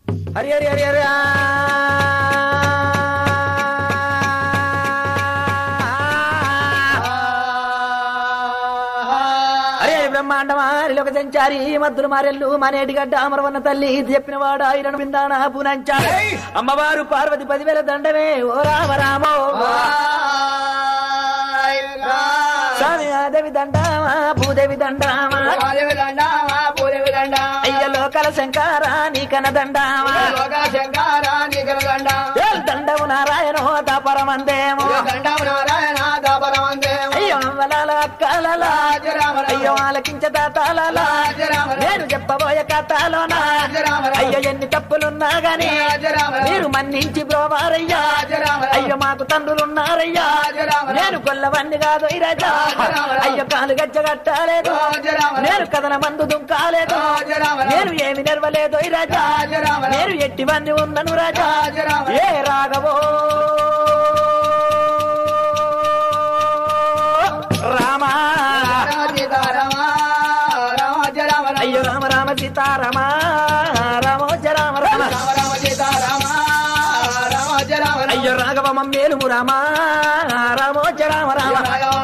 హరి హరి హరి హరి ఆ. అరే బ్రహ్మాండమా ఒక సంచారి మద్దులు మారెల్లు మనేటి గడ్డ అమరవన్న తల్లి చెప్పిన వాడు ఆయన బిందాన పూనంచాడు అమ్మవారు పార్వతి పదివేల దండమే ఓ రామ రామో స్వామి ఆదేవి దండామా భూదేవి దండామా అయ్య లోకల శంకార నీకన దండామా ఏ దండము నారాయణో తపరమందేమో అయ్యో అవ్వలాల అక్కలలా అయ్యో ఆలకించ దాతాలలా నేను చెప్పబోయే కథలోనా అయ్యో ఎన్ని తప్పులున్నా గాని మీరు మన్నించి బ్రోవారయ్యా అయ్యో మాకు తండ్రులున్నారయ్యా నేను కొల్లవన్ని కాదు ఈ రాజా అయ్యో కాలు గజ్జ కట్టాలేదు నేను కథన మందు దుంకాలేదు నేను ఏమి నెరవలేదు ఈ రాజా నేను ఎట్టివన్నీ ఉన్నను రాజా ఏ రాఘవో రామా అయ్యో రామ రామ సీతారామ రామోజ రామ రామ అయ్యో రాఘవ మమ్మేలుము రామ రామోజ రామ రామ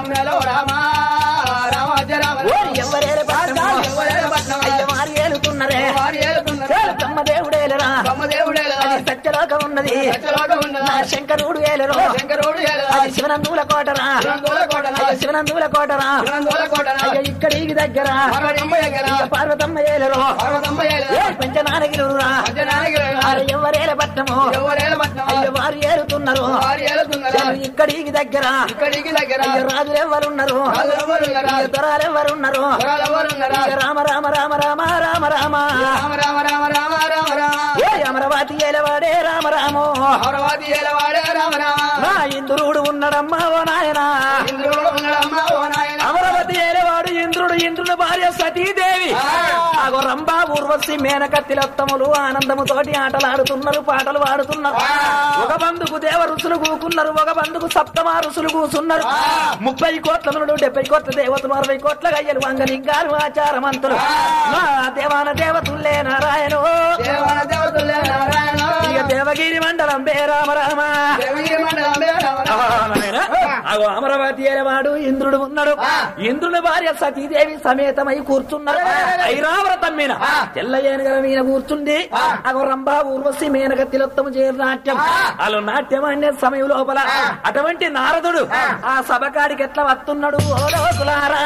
ఓరి ఎవరేల పట్టణమో, అయ్యో వారి ఏలుతున్నరే ఏలు బ్రహ్మదేవుడేలరా అది సత్యలోకం ఉన్నది నా శంకరుడు ఏలరు అది శివనందుల కోటరా అయ్యో శివనందుల కోటరా అయ్యో ఇక్కడికి దగ్గర అయ్యో పార్వతమ్మ ఏలరు ఏ పంచనానగిరురా అరే ఎవరేల పట్టము అయ్యో వారు ఏలుతున్నారు ఏలు ఇక్కడికి దగ్గర ఇక్కడికి దగ్గర అయ్యో రాజులు ఎవరున్నారు అయ్యో దొరాలు ఎవరున్నారు అయ్యో రామ రామ రామ రామ రామ రామ రామ రామ రామ రామ రామ రామ ఏ అమరవాతి ఏలవాడే రామ రామో అమరవాది ఏలవాడే రామ రామ నా ఇంద్రుడు ఉన్నాడమ్మా ఓ నాయనా ఇంద్రుడు ఉన్నాడమ్మా ఓ నాయన అమరవతి ఏలవాడు ఇంద్రుడు ఇంద్రుడు భార్య సతీదేవి ఆగో రంభా ఊర్వశి మేనక తిలోత్తములు ఆనందముతోటి ఆటలాడుతున్నారు పాటలు పాడుతున్నారు ఒక బంధుకు దేవ ఋషులు కూకున్నారు ఒక బంధుకు సప్తమా ఋషులు కూసున్నారు ముప్పై కోట్ల నుండి డెబ్బై కోట్ల దేవతలు అరవై కోట్ల గయ్యలు వంగలింగారు ఆచారమంతులు నా దేవాన దేవతుల్లే నారాయణో దేవన దేవతలే నారాయణ ఇక దేవగిరి మండలం బే రామ రామ దేవగిరి మండలమే రామ రామ నాయనా, అగో అమరావతి ఏలవాడు ఇంద్రుడు ఉన్నాడు ఇంద్రుని భార్య సతీదేవి సమేతమై కూర్చున్నారు ఐరావరతం మీద తెల్ల ఏనుగల మీద కూర్చుంది అగో రంభా ఊర్వశి మేనక తిలోత్తము చేరు నాట్యం వాళ్ళు నాట్యం అనే సమయం లోపల అటువంటి నారదుడు ఆ సభకాడికి ఎట్లా వస్తున్నాడు ఓ లోకులారా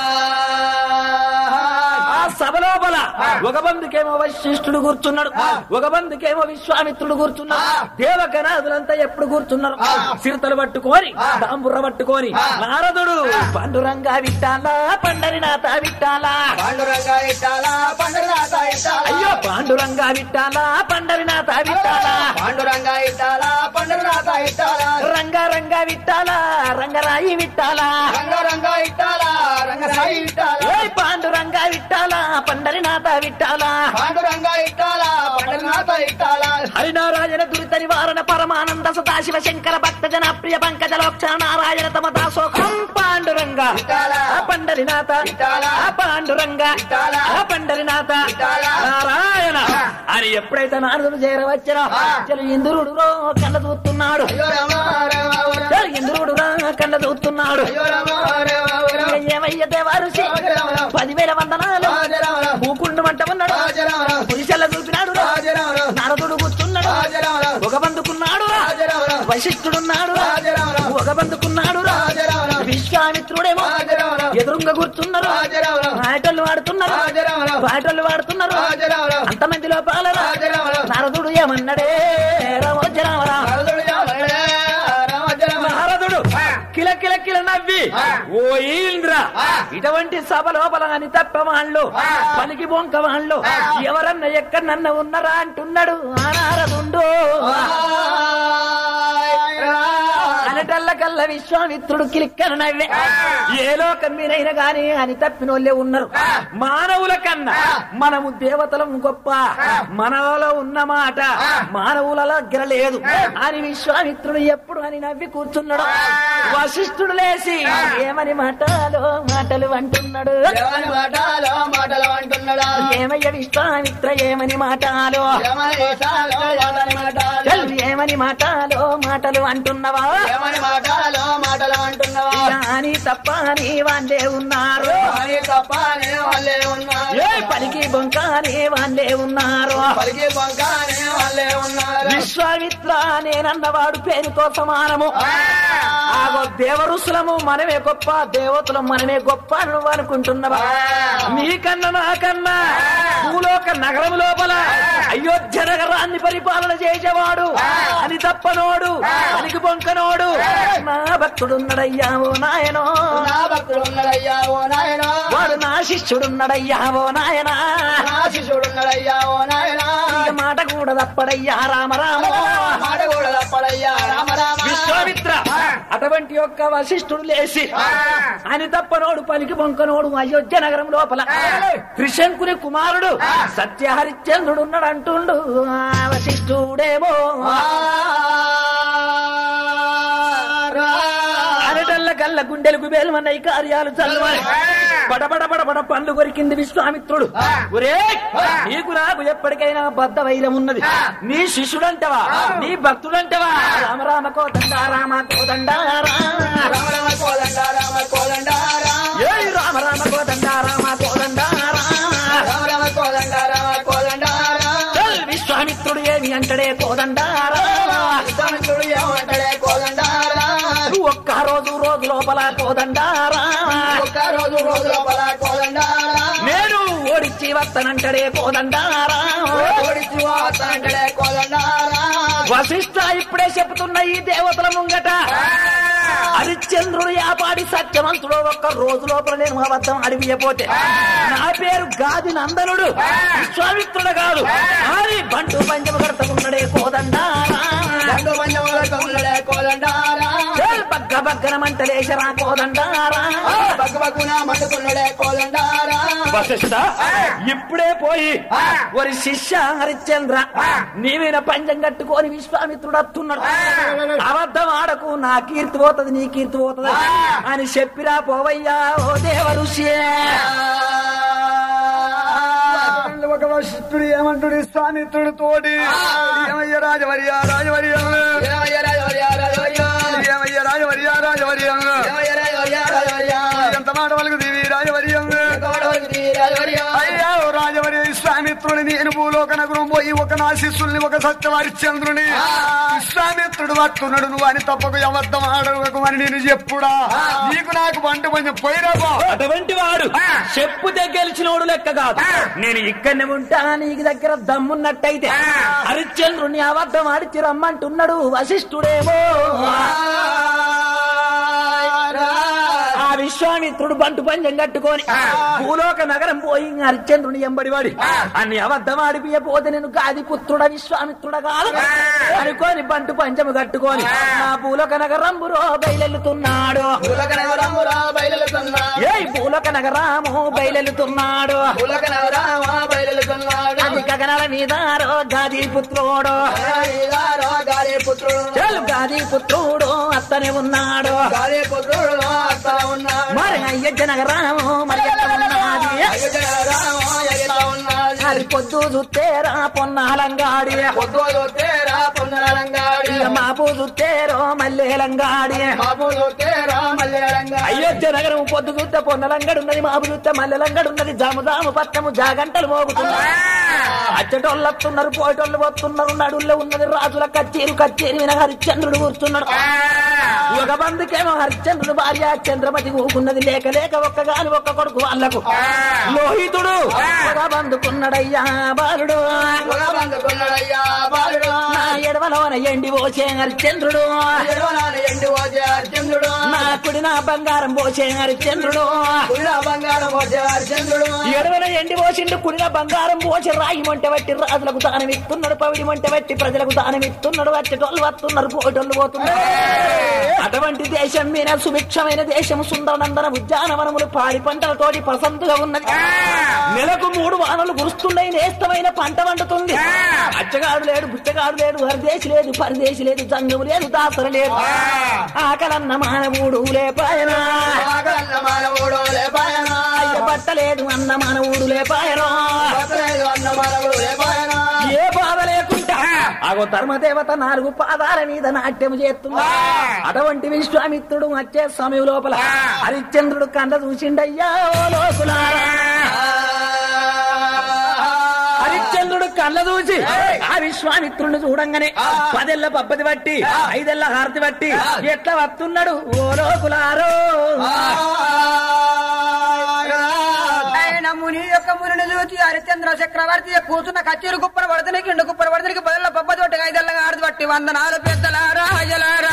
ఆ సభ లోపల ఒక బంధుకేమో వశిష్ఠుడు కూర్చున్నాడు ఒక బంధుకేమో విశ్వామిత్రుడు కూర్చున్నాడు దేవగణాదులంతా ఎప్పుడు కూర్చున్నారు చిరుతలు పట్టుకొని తాంబుర్ర పట్టుకొని నారదుడు పండురంగా విట్టాలా పండరినాథ విట్టాలా పాండురంగా ఇట్టాలా పండురాత ఇట్టాలా అయ్యో పాండురంగా విట్టాలా పండరినాథ విట్టాలా పాండురంగా ఇట్టాలా పండురాత ఇట్టాలా రంగా రంగా విట్టాలా రంగరాయి విట్టాలా రంగరంగా ఇట్టాలా రంగసాయి ఇట్టాలా ఓయ్ పాండురంగా విట్టాలా పండరినాథ విట్టాలా పాండురంగా ఇట్టాలా పండురాత ఇట్టాలా హరినారాయణ దురిత నివారణ పరమానంద సదాశివ శంకర భక్త జన ప్రియ పంకజ లోక్షణ నారాయణ తమ దాసోకం పాండురంగ ఇట్టాలా. ఆ పండరినాథ ఇట్టాలా. ఆ పాండురంగ ఇట్టాలా. ఆ పండరినాథ ఇట్టాలా. నారాయణ అని ఎప్పుడైతే నారదుడు చేరవచ్చిన ఇంద్రుడు రో కళ్ళ చూస్తున్నాడు అయ్యో రామ రామ రామ చల్ ఇంద్రుడు రా కళ్ళ చూస్తున్నాడు అయ్యో రామ రామ రామ ఏమయ్య దేవారుషి రామ రామ పదివేల వందనాలు రామ రామ భూకుండు మంట ఉన్నాడు రామ రామ పురుషల్ల చూపినాడు రా. రామ రామ నారదుడు కూర్చున్నాడు రామ రామ ఒక బందుకున్నాడు రా. రామ రామ వశిష్ఠుడున్నాడు రా. రామ రామ ఒక బందుకున్నాడు రా. రామ రామ విశ్వామిత్రుడేమో రామ రామ ఎదురుంగ కూర్చున్నారు రామ రామ పాటలు వాడుతున్నారు రామ రామ పాటలు వాడుతున్నారు రామ రామ అంతమంది లోపాల రా. రామ రామ నారదుడు ఏమన్నాడే రామోజ రామరా నారదుడు రామ రామ రామ నారదుడు కిల కిల కిల నవ్వి ఓ ఈంద్ర ఇటువంటి సభ లోపల అని తప్ప వాళ్ళు పలికి బొంక వాళ్ళు ఎవరన్నా ఎక్కడన్నా ఉన్నారా అంటున్నాడు ఆ నారదుండు అనటల్ల కల్ల విశ్వామిత్రుడు కిలిక్కన నవ్వే ఏ లోకం మీరైనా గాని అని తప్పినోళ్ళే ఉన్నారు మానవుల కన్నా మనము దేవతలం గొప్ప మనలో ఉన్న మాట మానవుల దగ్గర లేదు అని విశ్వామిత్రుడు ఎప్పుడు అని నవ్వి కూర్చున్నాడు వశిష్ఠుడు లేచి ఏమని మాటలో మాటలు అంటున్నాడు ఎవరి మాటలో మాటలు అంటున్నాడా ఏమయ్య విశ్వామిత్ర ఏమని మాటలో ఎవరి మాటలో ఎవరి మాటలు చల్ ఏమని మాటలో మాటలు అంటున్నవా ఎవరి మాటలో మాటలు అంటున్నావా అని తప్ప అని వాళ్ళే ఉన్నారు అని తప్ప నేను వాళ్ళే ఉన్నారు ఏ పలికి బొంక అని వాళ్ళే ఉన్నారు పలికి బంకానే వాళ్ళే ఉన్నారు విశ్వామిత్ర నేనన్నవాడు పేరుతో సమానము ఆగో దేవరుసులము మనమే గొప్ప దేవతలు మనమే గొప్ప అని నువ్వు అనుకుంటున్నావా నీకన్నా నాకన్నా భూలోక నగరం లోపల అయోధ్య నగరాన్ని పరిపాలన చేసేవాడు అని తప్పనోడు అనికి బొంకనోడు నా భక్తుడున్నడయ్యా ఓ నాయనో నా భక్తుడు ఉన్నాడయ్యా ఓ నాయన వాడు నా శిష్యుడున్నడయ్యా ఓ నాయనా నా శిష్యుడు ఉన్నాడయ్యా ఓ నాయన ఇక మాట కూడా తప్పడయ్యా రామరామ మాట కూడా తప్పడయ్యా రామ రామ విశ్వామిత్ర అటువంటి యొక్క వశిష్ఠుడు లేచి అని తప్పనోడు పలికి బొంకనోడు అయోధ్య నగరం లోపల త్రిశంకుని కుమారుడు సత్యహరిశ్చంద్రుడు ఉన్నాడు అంటుండు ఆ వశిష్ఠుడేమో అరటల్ల గల్ల గుండెలకు వేలుమన్నాయి కార్యాలు చల్లవాలి పడబడ పడబడ పండ్లు కొరికింది విశ్వామిత్రుడు ఒరే నీకు నాకు ఎప్పటికైనా బద్ద వైరం ఉన్నది నీ శిష్యుడంటవా నీ భక్తుడంటవా రామ రామ కోదండ రామ కోదండ రామ రామ కోదండ రామ కోదండ ఏ రామ రామ కోదండ రామ కోదండ రామ రామ కోదండ రామ కోదండ చల్ విశ్వామిత్రుడు ఏమి అంటడే కోదండ విశ్వామిత్రుడు ఏమంటాడే కోదండ ఒక్క రోజు రోజు లోపల కోదండ ఒక్క రోజు రోజు లోపల కోదండ నేను ఓడిచ్చి వస్తానంటడే కోదండ ఓడిచి వాతాంటడే కోదండ వశిష్ఠ ఇప్పుడే చెప్తున్న ఈ దేవతల ముంగట హరిశ్చంద్రుడు యాపాడి సత్యవంతుడు ఒక్క రోజు లోపల నేను అబద్ధం అడిగిపోతే నా పేరు గాది నందనుడు విశ్వామిత్రుడు కాదు ఆరి బంటు పంచమ కడతకున్నడే కోదండారా రెండు మంది ఉన్నాడే కోదండ చేల్ బగ్గ బగ్గన మంటలేశరా కోదండారా బగ్గు బగ్గున మండుకున్నాడే కోదండ వశిష్ఠ ఇప్పుడే పోయి ఒరి శిష్య హరిశ్చంద్ర నీవిన పంచం కట్టుకొని విశ్వామిత్రుడు అత్తున్నాడు అబద్ధం ఆడకు నా కీర్తి పోతది నీ కీర్తి పోతది అని చెప్పిరా పోవయ్యా ఓ దేవ ఋషి ఒక వశిష్ఠుడు ఏమంటుడు స్వామిత్రుడు తోటి ఏమయ్య రాజవర్య రాజవర్య ఏమయ్య రాజవర్య రాజవర్య ఎంత మాట వరకు దివి రాజవర్య అయ్యా ఓ రాజవర్య విశ్వామిత్రుని నేను భూలోక నగరం పోయి ఒక నా శిష్యుల్ని ఒక సత్యవారిచంద్రుని విశ్వామిత్రుడు పట్టున్నాడు నువ్వు అని తప్పకు అబద్ధం ఆడకు అని నేను చెప్పుడా నీకు నాకు వంట కొంచెం పోయిరా బా అటువంటి వాడు చెప్పుతే గెలిచినోడు లెక్క కాదు నేను ఇక్కడనే ఉంటా నీకు దగ్గర దమ్మున్నట్టయితే హరిశ్చంద్రుని అబద్ధం ఆడిచి రమ్మంటున్నాడు వశిష్ఠుడేమో ఆ విశ్వామిత్రుడు బంటు పంజం కట్టుకొని భూలోక నగరం పోయి హరిశ్చంద్రుని ఎంబడివాడి అన్ని అబద్ధం ఆడిపియపోతే నేను గాది పుత్రుడ విశ్వామిత్రుడ కాదు అనుకోని బంటు పంచము కట్టుకొని నా భూలోక నగరం బురో బయలెళ్తున్నాడు ఏ భూలోక నగరాము బయలెళ్తున్నాడు అది గగనాల మీద గాది పుత్రుడు చల్ గాది పుత్రుడు అత్తనే ఉన్నాడు మరి అయ్యజ్జ నగరాము మరి ఎట్లా ఉన్నది అది పొద్దు చూస్తేరా పొన్నాలంగాడి ఇక మాపు చూస్తేరో మల్లెలంగాడి అయోధ్య నగరం పొద్దు చూస్తే పొన్నలంగడు ఉన్నది మాపు చూస్తే మల్లెలంగడు ఉన్నది జాము జాము పట్టము జాగంటలు మోగుతున్నాయి అచ్చటోళ్ళు వస్తున్నారు పోయేటోళ్ళు వస్తున్నారు నడుల్లో ఉన్నది రాజుల కచ్చేరు కచ్చేరి విన హరిశ్చంద్రుడు కూర్చున్నాడు ఒక బంధుకేమో హరిశ్చంద్రుడు భార్య చంద్రమతి ఊకున్నది లేక లేక ఒక్కగాని ఒక్క కొడుకు వాళ్ళకు లోహితుడు ఒక బంధుకున్నాడయ్యా బాలుడు నా ఎడవ చెరువలోన ఎండి పోసే హరిచంద్రుడు ఎడవనాన ఎండి పోసే హరిచంద్రుడు నా కుడి నా బంగారం పోసే హరిచంద్రుడు కుడిన బంగారం పోసే హరిచంద్రుడు ఎడవన ఎండి పోసిండు కుడిన బంగారం పోసి రాయి మంట బట్టి రాజులకు దానం ఇస్తున్నాడు పవిడి మంట బట్టి ప్రజలకు దానం ఇస్తున్నాడు వచ్చేటోళ్ళు వస్తున్నారు పోటోళ్ళు పోతున్నారు అటువంటి దేశం మీద సుభిక్షమైన దేశం సుందరనందన ఉద్యానవనములు పాడి పంటలతోటి ప్రసంతుగా ఉన్నది నెలకు మూడు వానలు కురుస్తున్నాయి నేస్తమైన పంట వండుతుంది అచ్చగాడు లేడు బుచ్చగాడు లేడు హరిదేశి లేదు పరదేశి లేదు జంగము లేదు దాసరు లేదు ఆకలన్న మానవుడు లేపాయనా ఆగల్ల మానవుడు లేపాయనా అయ్య బట్టలేదు అన్న మానవుడు లేపాయనా బతలేదు అన్న మానవుడు లేపాయనా ఏ బాధ లేకుండా అగో ధర్మదేవత నాలుగు పాదాల మీద నాట్యం చేస్తుంది అటువంటి విశ్వామిత్రుడు వచ్చే సమయం లోపల హరిశ్చంద్రుడు కండ చూసిండయ్యా ఓ లోకులారా హరిశ్చంద్రుడు కళ్ళ చూసి ఆ విశ్వామిత్రుడిని చూడంగానే పదెళ్ళ పబ్బది బట్టి ఐదెళ్ళ హారతి బట్టి ఎట్లా వస్తున్నాడు ఓ లోకులారో ఆయన ముని యొక్క మునిని చూచి హరిచంద్ర చక్రవర్తి కూతున్న కచ్చేరు కుప్పర పడుతుంది కింద కుప్పర పడుతుంది బదుల పబ్బ తోటి ఐదెల్లగా ఆడది బట్టి వందనాలు పెద్దలారా అయ్యలారా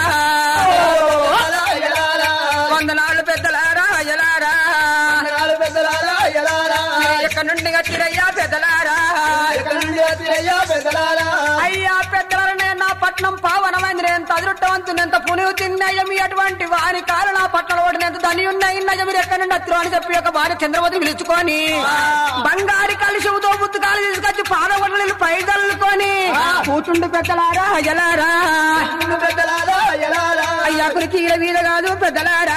వందనాలు పెద్దలారా అయ్యలారా ఎక్కడి నుండి కట్టిరయ్యా పెద్దలారా అయ్యా పెద్దలనే నా పట్నం పావనమైంది ఎంత అదృష్టవంతుని ఎంత పునివు తిన్నయ్య మీ అటువంటి వారి కాలు నా పట్ల ఓడిన ఎంత ధని ఉన్నాయి మీరు ఎక్కడి నుండి అత్తురు అని చెప్పి ఒక భార్య చంద్రవతి పిలుచుకొని బంగారి కలిసితో పుస్తకాలు తీసుకొచ్చి పాదవడలు పైదల్లుకొని కూచుండు పెద్దలారా ఎలారా అయ్యా కురికి ఈల వీధ కాదు పెద్దలారా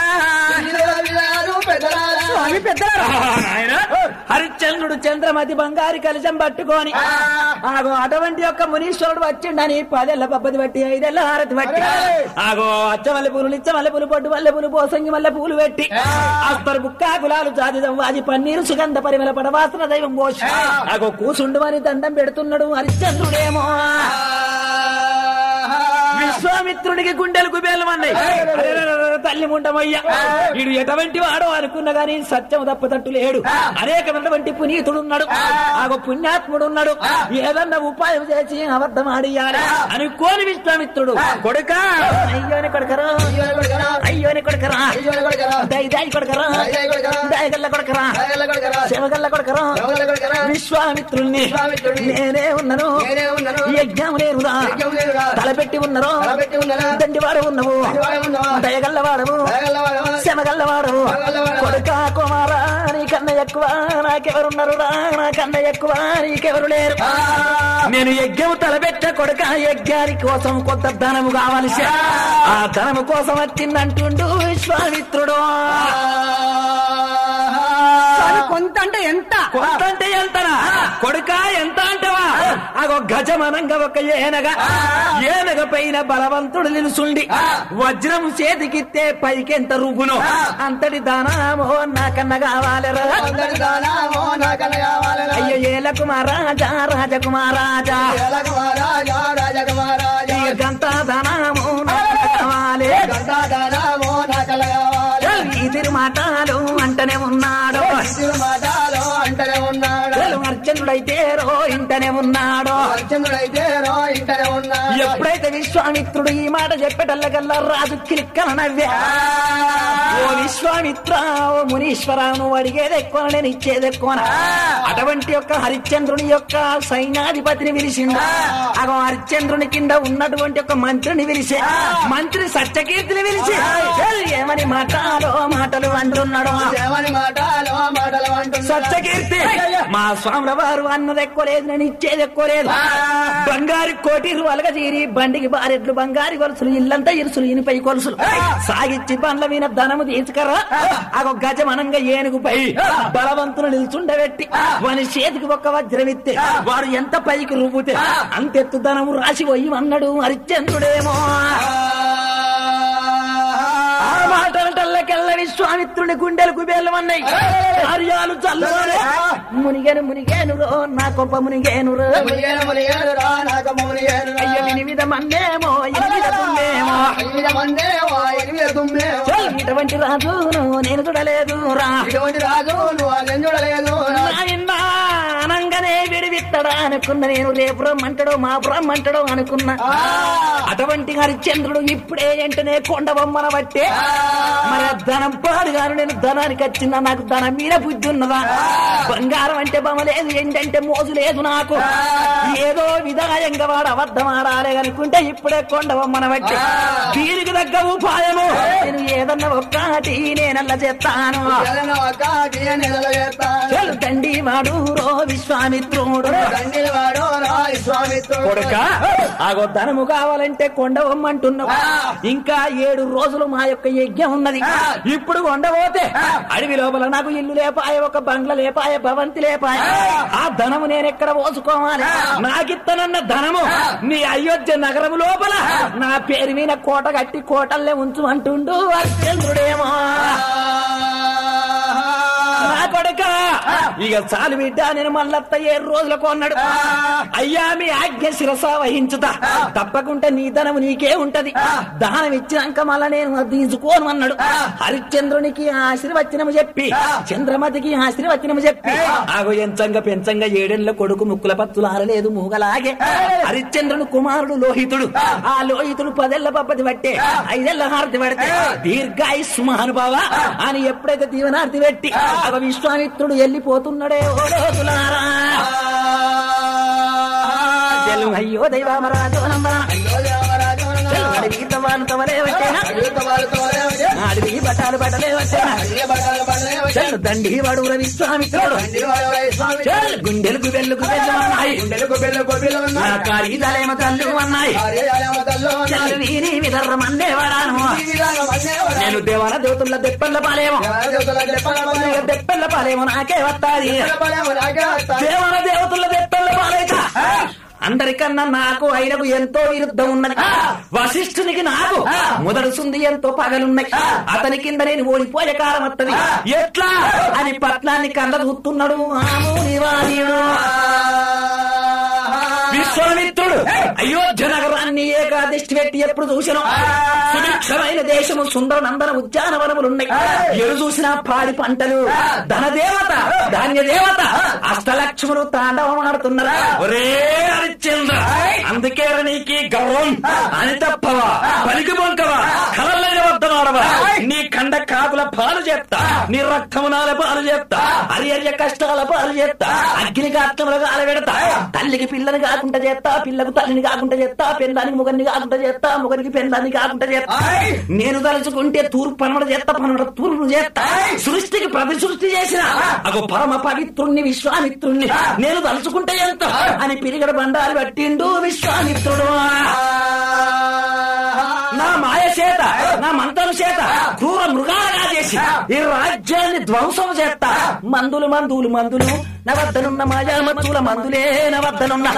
స్వామి పెద్దలారా హరిశ్చంద్రుడు చంద్రమతి బంగారి కలశం పట్టుకొని ఆగో అటువంటి యొక్క మునీశ్వరుడు వచ్చిండని పదేళ్ల పబ్బది బట్టి ఐదేళ్ల హారతి బట్టి ఆగో అచ్చ మల్లె పూలు ఇచ్చ మల్లె పూలు పొట్టు మల్లె పూలు పోసంగి మల్లె పూలు పెట్టి అస్తరు బుక్కా గులాలు జాతిదం వాది పన్నీరు సుగంధ పరిమళ పడవాసన దైవం పోషి ఆగో కూసుండు అని దండం పెడుతున్నాడు హరిశ్చంద్రుడేమో విశ్వామిత్రుడికి గుండెలు కుబేలమన్నాయి తల్లి ముండమయ్యా వీడు ఎటువంటి వాడో అనుకున్న గాని సత్యం తప్పతట్టు లేడు అనేకమైనటువంటి పునీతుడున్నాడు ఆగో పుణ్యాత్ముడు ఉన్నాడు ఏదన్నా ఉపాయం చేసి అబద్ధం ఆడియాలి అనుకోని విశ్వామిత్రుడు కొడుక అయ్యోని కొడుకరా అయ్యోని కొడుకరా దయ దాయి కొడుకరా దయగల్ల కొడుకరా శివగల్ల కొడుకరా విశ్వామిత్రుణ్ణి నేనే ఉన్నాను యజ్ఞం లేనురా తలపెట్టి ఉన్నరో దండివాడు ఉన్నవు దయగల్లవాడవు శమగల్లవాడవు కొడుక కుమారా నీకన్నా ఎక్కువ నాకెవరున్నారు రా నాకన్నా ఎక్కువ నీకెవరు లేరు నేను యజ్ఞం తలపెట్ట కొడుక యజ్ఞాని కోసం కొత్త ధనము కావలసి ఆ ధనము కోసం వచ్చిందంటుండు విశ్వామిత్రుడు స్వామి కొంత అంటే ఎంత కొంత అంటే ఎంతనా కొడుక ఎంత అంటవా అగో గజమనంగా ఒక ఏనగ ఏనగ పైన బలవంతుడు నిలుసుండి వజ్రం చేతికిస్తే పైకెంత రుబ్బును అంతటి దానామో నాకన్న కావాలరా అయ్యో ఏల కుమారాజా రాజకుమారాజా ఇక గంత దానామో నాకు కావాలి ఈ తిరుమాటాలు అంటనే ఉన్నాడు అంటనే ఉన్నాడు అర్జునుడైతే రో ఇంటనే ఉన్నాడు అర్జునుడైతే రో ఇంటనే ఉన్నాడు ఎప్పుడైతే విశ్వామిత్రుడు ఈ మాట చెప్పేటల్లకల్లా రాజు కిలిక్కన నవ్వా ఓ విశ్వామిత్ర ఓ మునీశ్వర నువ్వు అడిగేది ఎక్కువ నేను ఇచ్చేది ఎక్కువ అటువంటి యొక్క హరిశ్చంద్రుని యొక్క సైన్యాధిపతిని పిలిచిండు అగో హరిశ్చంద్రుని కింద ఉన్నటువంటి ఒక మంత్రిని పిలిచి మంత్రి సత్యకీర్తిని పిలిచి "ఏయ్, ఏమని మాటలో మాటలు అంటున్నాడు దేవని మాటలు మాటలు అంటున్నాడు సత్యకీర్తి మా స్వాముల వారు అన్నది ఎక్కువ లేదు నేను ఇచ్చేది ఎక్కువ లేదు బంగారు కోటీలు అలగజీరి బండికి బారెట్లు బంగారు గొలుసులు ఇల్లంతా ఇరుసులు ఇనిపై కొలుసులు సాగిచ్చి బండ్ల మీద ధనము తీసుకురా అగో గజమనంగా ఏనుగుపై బలవంతులు నిల్చుండబెట్టి వాని చేతికి ఒక్క వజ్రం ఇస్తే వారు ఎంత పైకి రువ్వుతే అంతెత్తు ధనము రాసిపోయి అన్నాడు హరిశ్చంద్రుడేమో ఆ మాటలకెళ్ళ విశ్వామిత్రుని గుండెలు కుబేలమన్నాయి కార్యాలు చల్లుకోలే మునిగేను మునిగేను రో నా కొంప మునిగేను రో మునిగేను మునిగేను రా నాకు మునిగేను రా. అయ్య వినివిధ మందేమో ఎనిమిద తుందేమో ఎనిమిది మందేమో ఎనిమిది తుమ్మేమో చల్, ఇటువంటి రాజును నేను చూడలేదు రా ఇటువంటి రాజు నువ్వు అదెం చూడలేదు రా. నాయనా అనంగనే విడివి ఇస్తాడా అనుకున్న నేను రేపు రమ్మంటాడో మా రమ్మంటాడో అనుకున్నా అటువంటి హరిశ్చంద్రుడు ఇప్పుడే వెంటనే కొండ బొమ్మన బట్టే మరి ఆ ధనం పాడుగాను నేను ధనానికి వచ్చిందా నాకు ధనం మీద బుద్ధి ఉన్నదా బంగారం అంటే బొమ్మ లేదు ఏంటంటే మోజు లేదు నాకు ఏదో విధాయంగా వాడు అబద్ధం ఆడాలి అనుకుంటే ఇప్పుడే కొండ బొమ్మన బట్టి దీనికి తగ్గ ఉపాయము నేను ఏదన్నా ఒక్కటి నేనల్ల చేస్తాను చెలు తండి వాడు రో విశ్వామిత్రుడు కొడుక ఆగో ధనము కావాలంటే కొండ వమ్మంటున్నావు ఇంకా ఏడు రోజులు మా యొక్క యజ్ఞం ఉన్నది ఇప్పుడు కొండపోతే అడవి లోపల నాకు ఇల్లు లేపాయ ఒక బంగ్ల లేపాయ భవంతి లేపాయ ఆ ధనము నేను ఎక్కడ పోసుకోవాలి నాకిత్తనన్న ధనము నీ అయోధ్య నగరము లోపల నా పేరు మీద కోట కట్టి కోటల్లే ఉంచు అంటుండు అర్చంద్రుడేమో నా కొడుక ఇక చాలు బిడ్డ నేను మళ్ళత్త ఏడు రోజులకు అన్నాడు అయ్యా మీ ఆజ్ఞ శిరస వహించుతా తప్పకుండా నీ ధనము నీకే ఉంటది దానం ఇచ్చినాక మళ్ళా నేను తీసుకోను అన్నాడు హరిశ్చంద్రునికి ఆశీర్వచనము చెప్పి చంద్రమతికి ఆశీర్వచనము చెప్పి ఆగో ఎంచంగా పెంచంగా ఏడేళ్ల కొడుకు ముక్కుల పత్తులు ఆరలేదు మూగలాగే హరిశ్చంద్రుని కుమారుడు లోహితుడు ఆ లోహితుడు పదేళ్ల పప్పది పట్టే ఐదేళ్ల హారతి పడితే దీర్ఘాయుస్ మహానుభావ అని ఎప్పుడైతే దీవనార్తి పెట్టి ఒక విశ్వామిత్రుడు వెళ్ళిపోతున్నాడే ఓ రోజులారా చెల్లు అయ్యో దైవామరాజు నమ్మ చెల్లు అడవి తవాను తవలే వచ్చేనా అడవి బటాలు బటలే వచ్చేనా చెల్లు దండి వడుల విశ్వామిత్రుడు చెల్లు గుండెలకు వెల్లుకు వెళ్ళమన్నాయి నా కాళీదలేమ తల్లు అన్నాయి చెల్లు వీరి విదర్రమందే వాడాను నేను దేవాల దేవతల దెప్పల్ల పాలేమో దెప్పల్ల పాలేమో నాకే వస్తాది దేవాల దేవతల దెప్పల్ల పాలేక అందరికన్నా నాకు ఆయనకు ఎంతో విరుద్ధం ఉన్నది వశిష్ఠునికి నాకు మొదలుసుంది ఎంతో పగలున్నాయి అతని కింద నేను ఓడిపోయే కాలం వస్తుంది ఎట్లా అని పట్నాన్ని కంద చూస్తున్నాడు విశ్వామిత్రుడు అయోధ్య నగరాన్ని ఏకాదశి పెట్టి ఎప్పుడు చూసినా సుభిక్షమైన దేశము సుందర నందన ఉద్యానవనములున్నాయి ఎరు చూసినా పాడి పంటలు ధనదేవత ధాన్య దేవత అష్టలక్ష్ములు తాండవం ఆడుతున్నారు ఒరే హరిశ్చంద్ర అందుకే నీకి గర్వం అని తప్పవా పలికి బొంకవా కలల్లే వద్దనాడవా నీ కండ కాకుల పాలు చేస్తా నీ రక్తమునాల పాలు చేస్తా హరియర్య కష్టాల పాలు చేస్తా అగ్ని కాష్టములు కాల పెడతా తల్లికి పిల్లని కాకుండా చేస్తా పిల్లకు తల్లిని కాకుండా చేస్తా పెళ్ళానికి ముగన్ని కాకుండా చేస్తా ముగనికి పెళ్ళాన్ని కాకుండా చేస్తా నేను తలుచుకుంటే తూర్పు పనమడ చేస్తా పనమడ తూర్పు చేస్తా సృష్టికి ప్రతి సృష్టి చేసిన అగో పరమ పవిత్రుణ్ణి విశ్వామిత్రుణ్ణి నేను తలుచుకుంటే ఎంత అని పిరిగడ బండాలు పట్టిండు విశ్వామిత్రుడు నా మాయ చేత నా మంత్రం చేత క్రూర మృగాలుగా చేసి ఈ రాజ్యాన్ని ధ్వంసం చేస్తా మందులు మందులు మందులు నా వద్దనున్న మాయా మత్తుల మందులే నా వద్దనున్న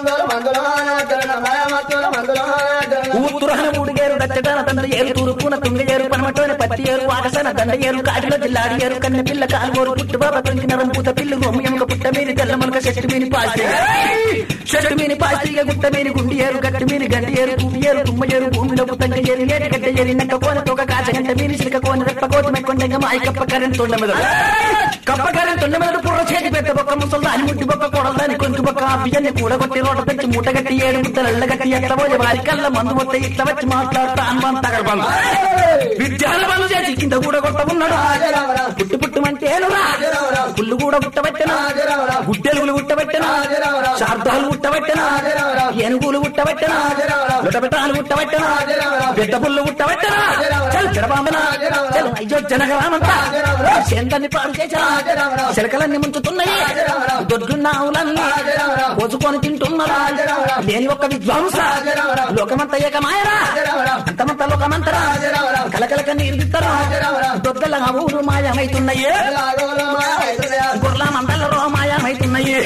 ఉత్తరాన మూడుగేరు దచ్చటాన తండ్రి ఏరు తూర్పున తుంగ ఏరు పనమటోన పత్తి ఏరు ఆకసన దండ ఏరు కాటిలో జిల్లాడి ఏరు కన్నె పిల్ల కాలుగోరు పుట్టు బాబా తొంగి నరం పూత పిల్లు గోమ్యముక పుట్ట మీని తెల్ల మనక చెట్టు మీని పాచి చెట్టు మీని పాచిగా గుట్ట మీని గుండి ఏరు గట్టి మీని గండి ఏరు భూమి ఏరు తుమ్మ ఏరు భూమిలో పుట్టంగ ఏరు ఏరు గడ్డ ఏరి నక్క కోన తోక కాచ గంట మీని సిలక కోన రెప్ప కోతి మెక్కొండంగ మాయి కప్ప కరెంట్ తొండ మెదడు కప్ప కరెంట్ తొండ మెదడు పుర్ర చేతి పెట్ట బొక్క ముసలు దాని ముట్టి బొక్క కొడదాని కొంచెం బొక్క ఆ బియ్యాన్ని కూడగొట్టి రోడ్డు తెచ్చి మూట గట్టి ఏడు ముద్దలు ఎల్లగట్టి ఎట్లా పోయి వారి కళ్ళ మందు మొత్తం ఇట్లా వచ్చి మాట్లాడుతా అనుమానం తగడ బంధు విద్యాల బంధు చేసి కింద కూడా కొట్ట ఉన్నాడు పుట్టు పుట్టుమంటే పుల్లు కూడా పుట్టబెట్టను గుడ్డెలుగులు పుట్టబెట్టను శార్దాలు పుట్టబెట్టను ఏనుగులు పుట్టబెట్టను లుటబెట్టాలు పుట్టబెట్టను బిడ్డ పుల్లు పుట్టబెట్టను చల్ పిడబాంబన చల్ అయ్యో జనగరామంతా సేందాన్ని పాడు చేసా చిలకలన్నీ ముంచుతున్నాయి దొడ్డున్న ఆవులన్నీ కోసుకొని తింటున్నారు లేని ఒక్క విద్వాంస లోకమంతా ఏకమాయరా అంతమంతా లోకమంతరా కలకలక నీరుతారు దొద్దల ఊరు మాయమైతున్నాయి గుర్ల మందల రోమాయమైతున్నాయి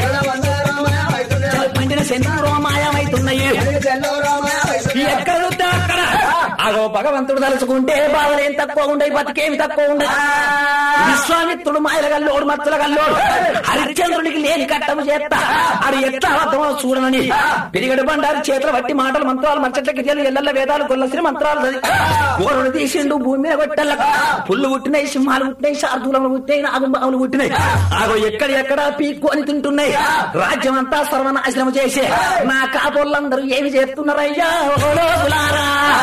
పండిన సెందులు రోమాయమైతున్నాయి ఎక్కడ చూస్తే అక్కడ అగో భగవంతుడు తలుచుకుంటే బాధలేం తక్కువ ఉండయి బతికేమి తక్కువ ఉండదు విశ్వామిత్రుడు మాయల గల్లోడు మచ్చల గల్లోడు హరిశ్చంద్రునికి లేని కట్టము చేస్తా అది ఎట్లా అబద్ధమో చూడనని పిరిగడు బండారు చేతులు బట్టి మాటలు మంత్రాలు మంచట్లకి తెలియదు ఎల్లల్ల వేదాలు కొల్లసిన మంత్రాలు చదివి గోరుడు తీసిండు భూమి మీద కొట్టల్ల పుల్లు పుట్టినాయి సింహాలు పుట్టినాయి శార్దూలములు పుట్టినాయి నాగుంబాములు పుట్టినాయి ఆగో ఎక్కడ ఎక్కడ పీక్కొని తింటున్నాయి రాజ్యం అంతా సర్వనాశనం చేసే నా కాపోళ్ళందరూ ఏమి చేస్తున్నారయ్యా ఓ లోకులారా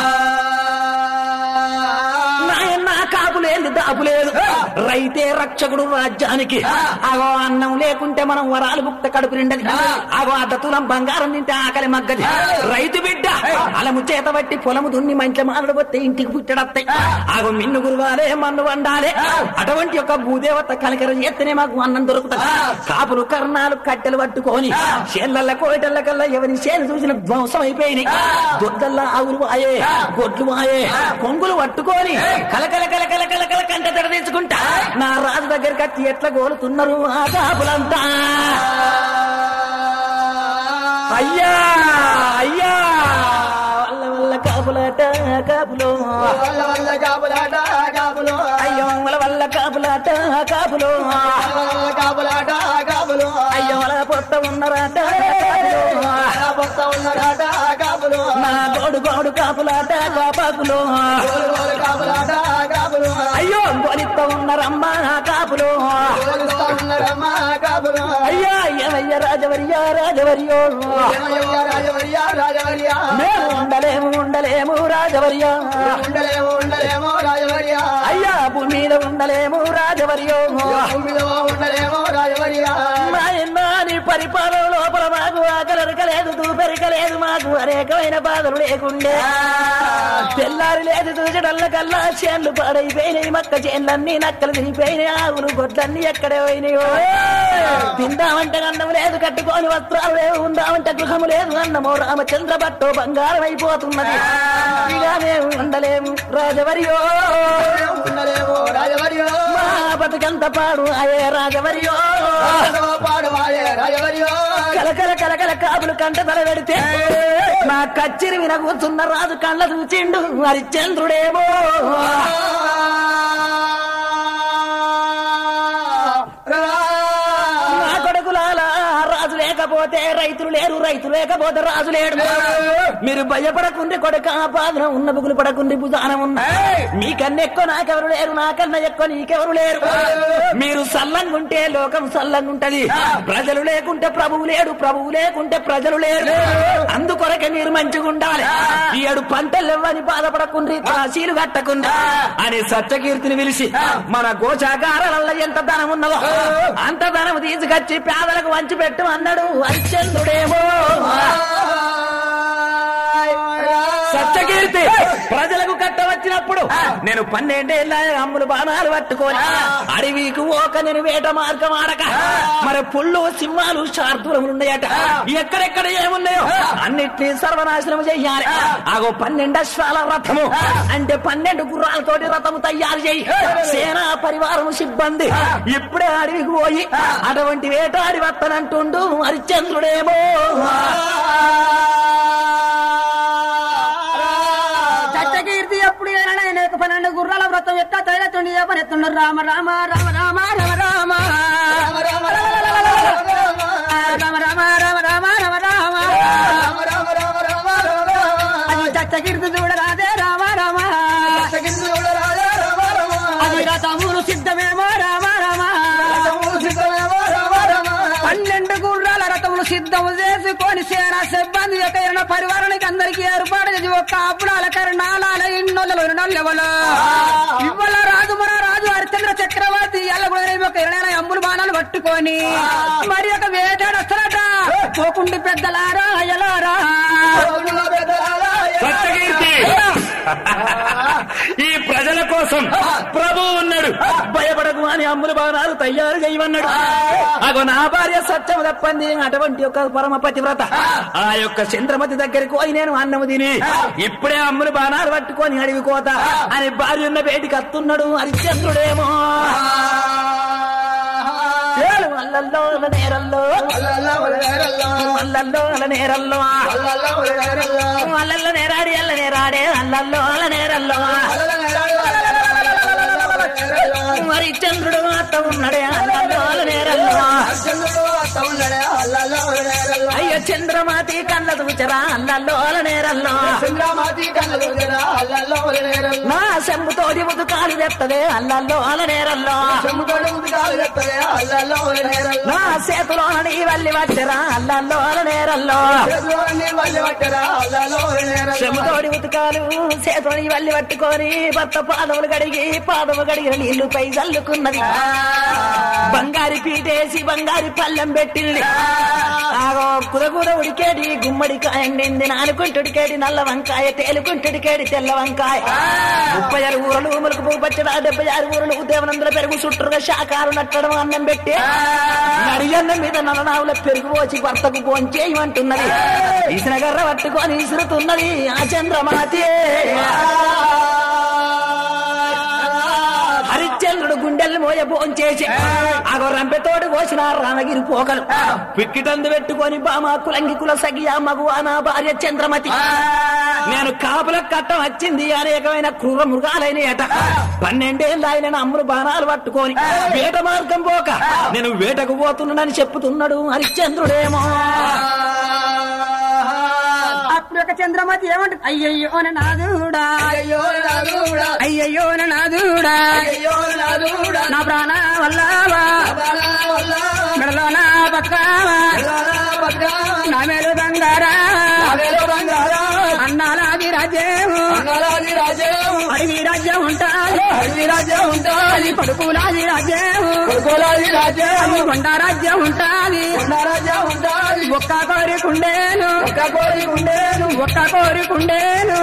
నాయన కాపులేదు దాపులేదు రైతే రక్షకుడు రాజ్యానికి అగో అన్నం లేకుంటే మనం వరాలు ముక్త కడుపు నిండది అగో అర్ధ తులం బంగారం తింటే ఆకలి మగ్గది రైతు బిడ్డ అలము చేత బట్టి పొలము దున్ని మంచి మానడు పోతే ఇంటికి పుట్టడత్తాయి ఆగో మిన్ను గురువాలే మన్ను వండాలే అటువంటి ఒక భూదేవత కలకర చేస్తేనే మాకు అన్నం దొరుకుతుంది కాపులు కర్ణాలు కట్టెలు పట్టుకొని చేళ్ళ కోయటల్ల కల్లా ఎవరి చేను చూసిన ధ్వంసం అయిపోయినాయి దొద్దల్లా ఆవులు వాయే గొడ్లు వాయే కొంగులు పట్టుకొని కలకల కలకల కలకల కంట తెర తెచ్చుకుంటా నా రాజు దగ్గరికి వచ్చి ఎట్లా గోలుతున్నారు ఆ కాపులంతా అయ్యా అయ్యా వల్ల వల్ల కాపులాట కాపులో వల్ల వల్ల కాపులాట కాపులు అయ్యో వల్ల వల్ల కాపులాట కాపులో వల్ల కాపులాట కాపులు అయ్యో వల పొట్ట ఉన్నరాట కాపులో. పొత్త ఉన్నరాట కాపులు నా గోడు గోడు కాపులాట కాపాకులో కాపులాట కాపులు అయ్యో గోలితో ఉన్నరమ్మ కాపులో పోలుస్తా ఉన్నారమ్మా కాపులు అయ్యా ఏమయ్య రాజవర్యా రాజవర్యో ఏమయ్యా రాజవర్య రాజవర్య మేము ఉండలేము ఉండలేము రాజవర్యా ఉండలేమో ఉండలేమో రాజవర్య అయ్యా భూమి మీద ఉండలేము రాజవర్యో భూమిలో ఉండలేమో రాజవర్య నాయనా నీ పరిపాలన లోపల మాకు ఆకలరకలేదు దూపెరకలేదు మాకు అనేకమైన బాధలు లేకుండే తెల్లారి లేదు చూచడల్ల కల్లా చేన్లు పాడైపోయినాయి మక్క చేన్లన్నీ నక్కలు తిరిగిపోయినాయి ఆవులు గొడ్లన్నీ ఎక్కడే పోయినాయో తిందామంటే అన్నం లేదు కట్టుకొని వస్త్రాలు లేవు ఉందామంటే గృహము లేదు అన్నమో రామచంద్ర భట్టో బంగారం అయిపోతున్నది ఇక మేము ఉండలేము రాజవరియో ఉండలేమో రాజవర్య మా బతుకంత పాడు అయే రాజవరియో పాడువాడే రాజవర్య కలకల కలకల కాపులు కంట తల పెడితే నా కచ్చిరి విన కూర్చున్న రాజు కళ్ళ చూచిండు హరిశ్చంద్రుడేమో నా కొడుకులాల రాజు లేకపోతే రైతులు లేరు రైతు లేకపోతే రాజు లేడు మీరు భయపడకుండి కొడుక పాదన ఉన్న బుగులు పడకుండి భుజాన ఉన్న మీకన్నా ఎక్కువ నాకెవరు లేరు నాకన్నా ఎక్కువ నీకెవరు లేరు మీరు సల్లంగుంటే లోకం సల్లంగుంటది ప్రజలు లేకుంటే ప్రభువు లేడు ప్రభువు లేకుంటే ప్రజలు లేరు అందుకొరకే మీరు మంచిగా ఉండాలి ఈ ఏడు పంటలు ఇవ్వని బాధపడకుండ్రి తాసీలు కట్టకుండా అని సత్యకీర్తిని పిలిచి మన గోచాగారాల ఎంత ధనం ఉన్నదో అంత ధనం తీసుకొచ్చి పేదలకు వంచి పెట్టు అన్నాడు హరిశ్చంద్రుడేమో సత్యకీర్తి ప్రజలకు కట్ట వచ్చినప్పుడు నేను పన్నెండేళ్ళ అమ్ములు బాణాలు పట్టుకొని అడవికి ఓక నేను వేట మార్గం ఆడక మరి పుళ్ళు సింహాలు శార్దూలములు ఉన్నాయట ఎక్కడెక్కడ ఏమున్నాయో అన్నిటినీ సర్వనాశనం చెయ్యాలి ఆగో పన్నెండు అశ్వాల రథము అంటే పన్నెండు గుర్రాలతోటి రథము తయారు చేయి సేనా పరివారం సిబ్బంది ఇప్పుడే అడవికి పోయి అటువంటి వేటాడి వత్తనంటుండు హరిశ్చంద్రుడేమో చట్టకీర్తి ఎప్పుడు ఏనాడైనా ఒక పన్నెండు గుర్రాల వ్రతం ఎత్తా తైలతుండి ఏ పని ఎత్తున్నారు రామ రామ రామ రామ రామ రామ రామ రామ రామ రామ రామ రామ అది చట్టకీర్తి చూడరాదే రామ రామ అది రథములు సిద్ధమేమో రామ రామ పన్నెండు గుర్రాల రథములు సిద్ధము చేసుకొని సేనా సిబ్బంది యొక్క ఇరణ పరివారానికి అందరికి ఏర్పాటు చేసి ఒక్క అప్పుడాల కరణాల ఇన్నోళ్ళలో నల్లెవలో ఇవ్వల రాజు మన రాజు హరిచంద్ర చక్రవర్తి ఎల్లగొడ ఒక ఇరవై అంబులు బాణాలు పట్టుకొని మరి ఒక వేటాడు వస్తారట పోకుండి పెద్దలారా అయ్యలారా సత్యకీర్తి ఈ ప్రజల కోసం ప్రభు ఉన్నాడు భయపడకు అని అమ్ముల బాణాలు తయారు చేయమన్నాడు అగో నా భార్య సత్యం తప్పంది అటువంటి యొక్క పరమ పతివ్రత ఆ యొక్క చంద్రమతి దగ్గరికి పోయి నేను అన్నము తిని ఇప్పుడే అమ్ముల బాణాలు పట్టుకొని అడిగి కోత అని భార్య ఉన్న బయటికి అత్తున్నాడు హరిశ్చంద్రుడేమో ఏలు వల్ల అల్లల్లో నేరల్లో అల్లల్లో నేరల్లో అల్లల్లో నేరాడి అల్ల నేరాడే అల్లల్లో నేరల్లో మరి చంద్రుడు అత్త ఉన్నాడే అల్లల్లో నేరల్లో అయ్యో చంద్రమాతి కళ్ళ దూచరా అల్లల్లో నేరల్లో నా శంభుతోటి ముదుకాలు తెత్తదే అల్లల్లో నేరల్లో నా చేతిలో నీ వల్లి వచ్చరా అల్లల్లో నేరల్లో చెముతోడి ఉతకాలు చేతోని వల్లి పట్టుకొని భర్త పాదములు కడిగి పాదము కడిగిన నీళ్లు పై చల్లుకున్నది బంగారి పీటేసి బంగారి పల్లెం పెట్టింది ఆగో కుదకూర ఉడికేడి గుమ్మడి కాయండి నానుకుంటుడికేడి నల్ల వంకాయ తేలుకుంటుడికేడి తెల్ల వంకాయ ముప్పై ఆరు ఊరలు ములుకు పువ్వు పచ్చడా డెబ్బై ఆరు ఊరలు దేవనందుల పెరుగు చుట్టూరుగా శాఖాలు నట్టడం అన్నం పెట్టి నడియన్నం మీద నల్లనావుల పెరుగు పోసి భర్తకు భోంచేయమంటున్నది ఇసిన గర్ర పట్టుకొని ఇసురుతున్నది ఆ చంద్రమాతి హరిశ్చంద్రుడు గుండెల్ని మోయ భోంచేసి ఆగో రంపెతోడు కోసిన రామగిరి పోకలు పిక్కిటందు పెట్టుకొని బామా కులంగి కుల సగియా మగువా నా భార్య చంద్రమతి నేను కాపుల కట్టం వచ్చింది అనేకమైన క్రూర మృగాలైన ఏట పన్నెండేళ్ళు ఆయన అమ్ములు బాణాలు పట్టుకొని వేట మార్గం పోక నేను వేటకు పోతున్నానని చెప్పుతున్నాడు హరిశ్చంద్రుడేమో అప్పుడు ఒక చంద్రమతి ఏమంటుంది అయ్యయ్యో నాదుడా అయ్యయ్యో నాదుడా నా ప్రాణ వల్లవా మెడలో నా బతుకావా నా మేలు బంగారా అన్నాలాది రాజ్యము అడవి రాజ్యం ఉంటాది అది పడుకులాది రాజ్యము అది కొండ రాజ్యం ఉంటాది ఒక్క కోరికుండేను ఒక్క కోరికుండేను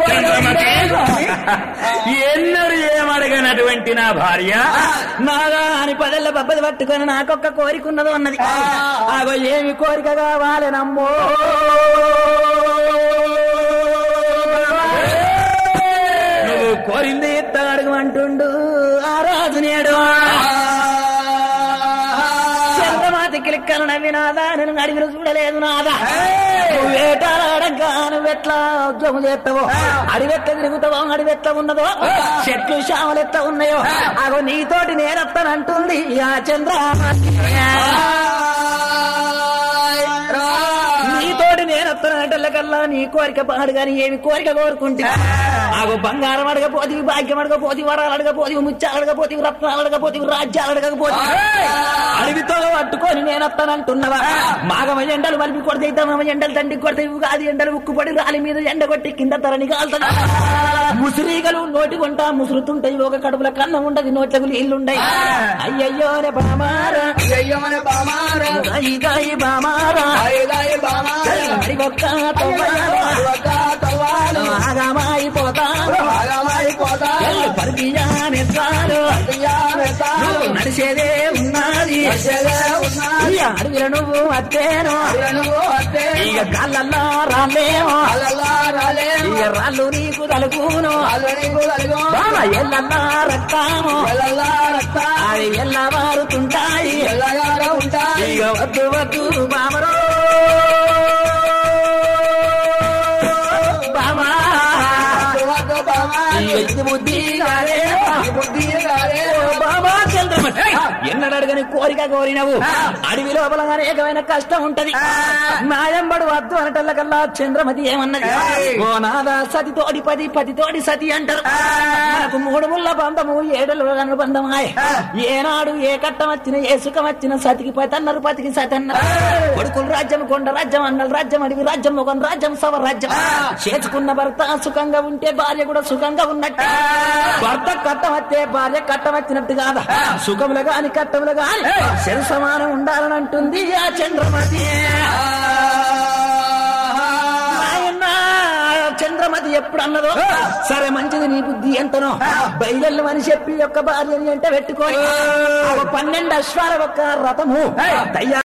ఎన్నడు ఏమడగనటువంటి నా భార్య నాగా అని పదెల్ల బబ్బది పట్టుకొని నాకొక్క కోరికున్నదో అన్నది ఆగో ఏమి కోరిక కావాలి నమ్మో నువ్వు కోరింది ఎత్తగడుగు అంటుండు ఆ రాజు నేడు చంద్రమాత కిలిక్కలు నవ్వినాదా నేను అడిగిన చూడలేదు నాదా నువ్వు వేటాడగా నువ్వెట్లా ఉద్యోగం చేస్తావో అడివెట్ల తిరుగుతావో అడివెట్ల ఉన్నదో చెట్లు శామలు ఎట్లా ఉన్నాయో అగో నీతోటి నేనెత్తనంటుంది ఆ చంద్రమాతి నీతోటి నేనెత్తనంటల్లకల్లా నీ కోరిక పాడు గాని ఏమి కోరిక కోరుకుంటా ఆగో బంగారం అడగపోతివి భాగ్యం అడగపోతివి వరాలు అడగపోతివి ముత్యాలు అడగపోతివి రత్నాలు అడగపోతివి రాజ్యాలు అడగకపోతివి అడవితో పట్టుకొని నేనొస్తానంటున్నవా మాగమ ఎండలు మలిపి కొడితే తమ ఎండలు తండ్రి కొడితే ఉగాది ఎండలు ఉక్కుపడి రాలి మీద ఎండ కొట్టి కింద తరణి కాలుతుంది ముసిరీగలు నోటి కొంట ముసురుతుంటాయి ఒక కడుపుల కన్నం ఉండదు నోట్లకు నీళ్లుండయి అయ్యయ్యో రే బామారా దాయి దాయి బామారా మరి ఒక్క తవ్వయాలా. ఆగమాయిపోతాను ఎల్లు పరిగియానెత్తాను నువ్వు నడిచేదే ఉన్నది ఈ అడవిలో నువ్వు అత్తేను ఇక కాళ్ళల్లో రాలేమో ఇక రాళ్ళు నీకు తలుగును బాల ఎల్లన్నా రక్తాము అవి ఎల్ల మారుతుంటాయి ఇక వద్దు వద్దు బామరో బామా ఇక ఇది బుద్ధి కాదే బాబా చంద్రమతి ఎన్నడు అడగని కోరిక కోరినవు అడవి లోపల అనేకమైన కష్టం ఉంటది నాయంబడు వద్దు అనటల్లకల్లా చంద్రమతి ఏమన్నది ఓ నాదా సతి తోడి పది పది తోడి సతి అంటారు నాకు మూడు ముళ్ళ బంధము ఏడుల అనుబంధమాయ ఏనాడు ఏ కట్టం వచ్చిన ఏ సుఖం వచ్చిన సతికి పతి అన్నారు పతికి సతి అన్నారు కొడుకులు రాజ్యం కొండ రాజ్యం అన్నలు రాజ్యం అడివి రాజ్యం ఒక రాజ్యం సవ రాజ్యం చేసుకున్న భర్త సుఖంగా ఉంటే భార్య కూడా సుఖంగా ఉన్నట్టు భర్త కట్టవచ్చే భార్య కట్టవచ్చినట్టు కాదా సుఖములు గాని కట్టములు గాని శరి సమానం ఉండాలని అంటుంది ఆ చంద్రమతి నాయనా, చంద్రమతి ఎప్పుడు అన్నదో సరే మంచిది నీ బుద్ధి ఎంతనో బయలు అని చెప్పి యొక్క భార్యని ఎంట పెట్టుకొని ఒక పన్నెండు అశ్వాల ఒక రథము తయారు